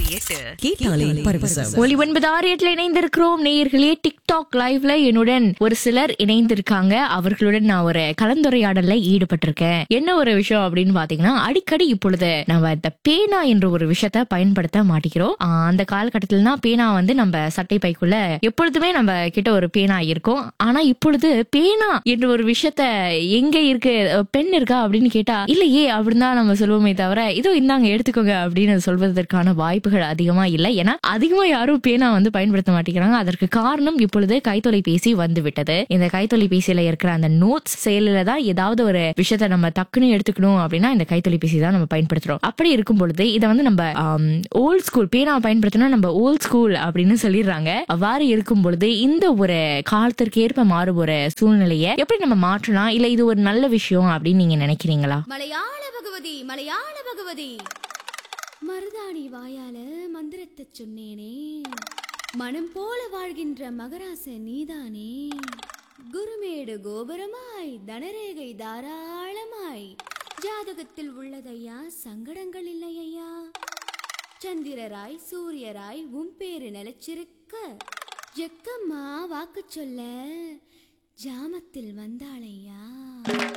எட்டு கேட்டாலே பரவசம் ஒலி ஒன்பது ஆறு எட்டுல இணைந்திருக்கிறோம் நேயர்களே டிக்டாக் லைவ்ல என்னுடன் ஒரு சிலர் இணைந்திருக்காங்க அவர்களுடன் நான் ஒரு கலந்துரையாடல்ல ஈடுபட்டிருக்கேன் என்ன ஒரு விஷயம் அப்படின்னு பாத்தீங்கன்னா அடிக்கடி இப்பொழுது நம்ம இந்த பேனா என்ற ஒரு விஷயத்த பயன்படுத்த மாட்டேங்கிறோம் ஆஹ் அந்த காலகட்டத்தில்னா பேனா வந்து நம்ம சட்டை பைக்குள்ள எப்பொழுதுமே நம்ம கிட்ட ஒரு பேனா இருக்கும் ஆனா இப்பொழுது பேனா என்ற ஒரு விஷயத்த எங்க இருக்கு பெண் இருக்கா அப்படின்னு கேட்டா இல்லையே அப்படின்னு தான் நம்ம சொல்லுவோமே தவிர இதோ இந்தாங்க எடுத்துக்கோங்க அப்படின்னு சொல்வதற்கான வாய்ப்புகள் அதிகமா இல்லை ஏன்னா அதிகமா யாரும் பேனா வந்து பயன்படுத்த மாட்டேங்கிறாங்க அதற்கு காரணம் இப்பொழுது கைத்தொலைபேசி வந்து விட்டது இந்த கைத்தொலைபேசியில இருக்கிற அந்த நோட்ஸ் செயலில தான் ஏதாவது ஒரு விஷயத்த நம்ம டக்குன்னு எடுத்துக்கணும் அப்படின்னா இந்த கைத்தொலைபேசி தான் நம்ம பயன்படுத்துறோம் அப்படி இருக்கும் பொழுது இதை வந்து நம்ம ஓல்ட் ஸ்கூல் பேனா பயன்படுத்தினா நம்ம ஓல்ட் ஸ்கூல் அப்படின்னு சொல்லிடுறாங்க அவ்வாறு இருக்கும் பொழுது இந்த ஒரு காலத்திற்கு ஏற்ப மாறும் ஒரு சூழ்நிலையை எப்படி நம்ம மாற்றலாம் இல்ல இது ஒரு நல்ல விஷயம் அப்படின்னு நீங்க நினைக்கிறீங்களா மலையாள பகவதி மலையாள பகவதி மருதாணி வாயால மந்திரத்தை சொன்னேனே மனம் போல வாழ்கின்ற மகராச நீதானே குருமேடு கோபுரமாய் தனரேகை தாராளமாய் ஜாதகத்தில் உள்ளதையா சங்கடங்கள் இல்லையா சந்திரராய் சூரியராய் உன் பேரு நிலைச்சிருக்க ஜக்கம்மா வாக்கு சொல்ல ஜாமத்தில் வந்தாளையா